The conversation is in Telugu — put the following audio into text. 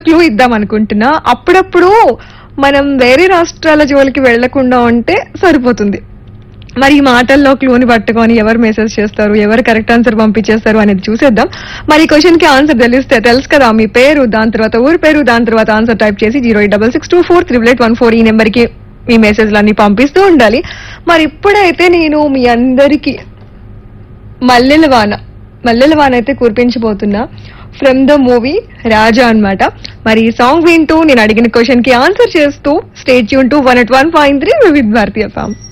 క్లూ ఇద్దాం అనుకుంటున్నా అప్పుడప్పుడు మనం వేరే రాష్ట్రాల జోలికి వెళ్లకుండా ఉంటే సరిపోతుంది మరి ఈ మాటల్లో క్లూని పట్టుకొని ఎవరు మెసేజ్ చేస్తారు ఎవరు కరెక్ట్ ఆన్సర్ పంపించేస్తారు అనేది చూసేద్దాం మరి ఈ క్వశ్చన్ కి ఆన్సర్ తెలిస్తే తెలుసు కదా మీ పేరు దాని తర్వాత ఊరి పేరు దాని తర్వాత ఆన్సర్ టైప్ చేసి zero eight double six two four triple eight one four ఈ నెంబర్ కి మీ మెసేజ్లు అన్ని పంపిస్తూ ఉండాలి మరి ఇప్పుడైతే నేను మీ అందరికి మల్లెల వాన మల్లెల వాన అయితే కురిపించబోతున్నా ఫ్రమ్ ద మూవీ రాజా అన్నమాట మరి ఈ సాంగ్ వింటూ నేను అడిగిన క్వశ్చన్ కి ఆన్సర్ చేస్తూ స్టేట్ యూన్ to one at one point three with భారతీయ ఫామ్